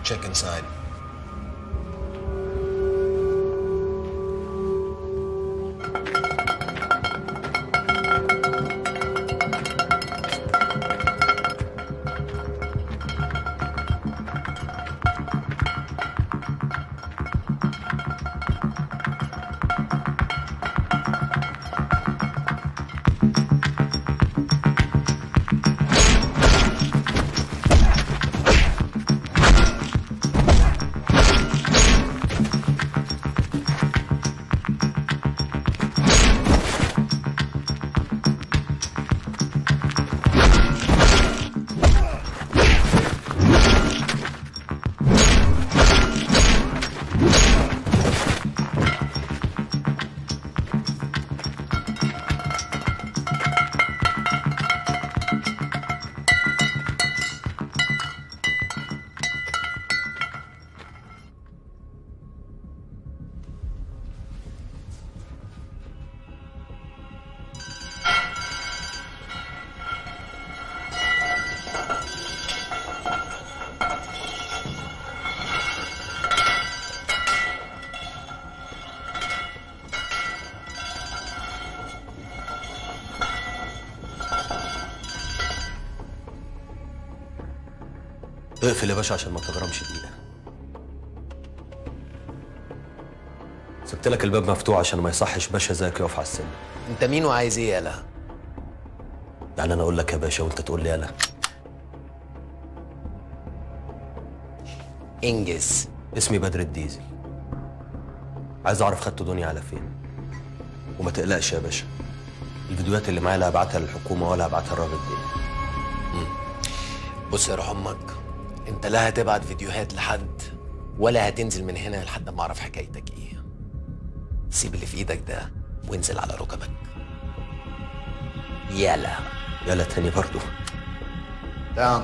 check inside. اقفل يا باشا عشان ما تغرمش دقيقة سبت لك الباب مفتوح عشان ما يصحش باشا زيك يقف على السن انت مين وعايز ايه يالا يعني انا اقول لك يا باشا وانت تقول لي يلا انجز اسمي بدر الديزل عايز اعرف خدت دنيا على فين وما تقلقش يا باشا الفيديوهات اللي معايا لا هبعتها للحكومه ولا هبعتها للراجل ده بص يا روح امك انت لا هتبعت فيديوهات لحد ولا هتنزل من هنا لحد ما اعرف حكايتك ايه سيب اللي في ايدك ده وانزل على ركبك يلا يلا تاني برضو تمام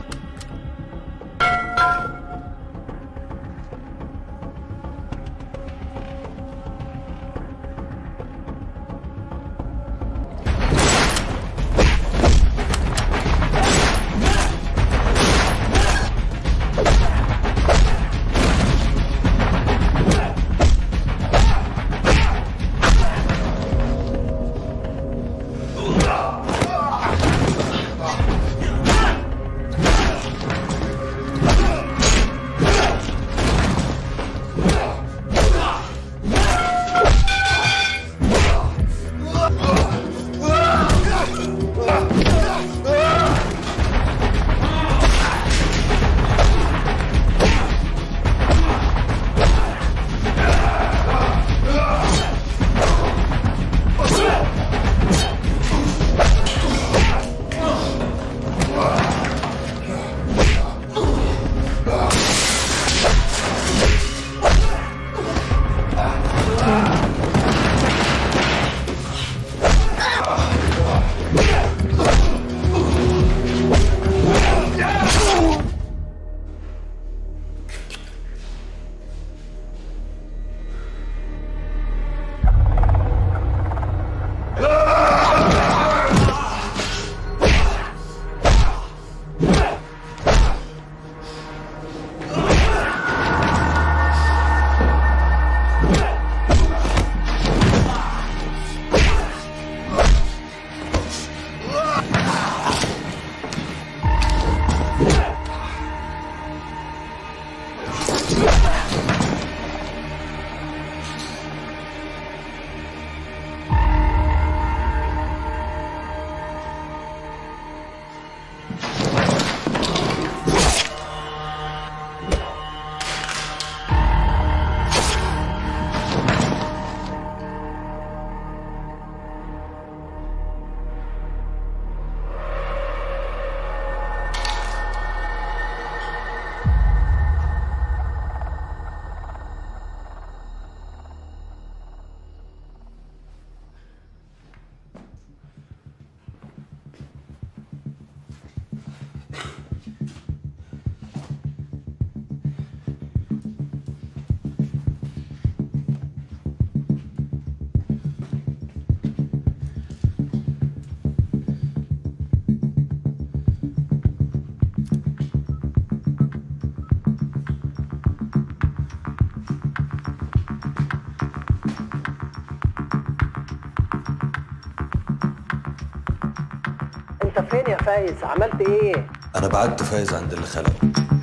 انت فين يا فايز عملت ايه انا بعت فايز عند اللي خلقه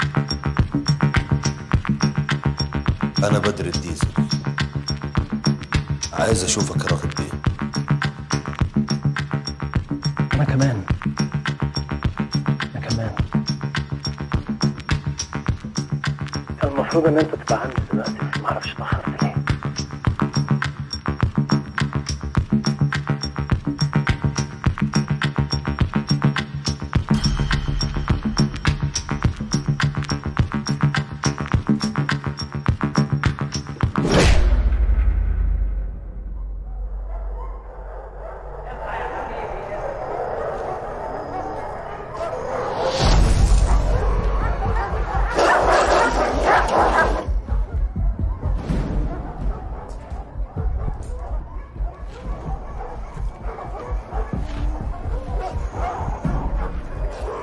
انا بدر الديزل عايز اشوفك يا راغب بيه انا كمان انا كمان كان المفروض ان انت تبقى عندي دلوقتي بس معرفش اتاخرت ليه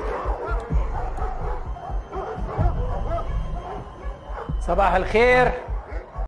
صباح الخير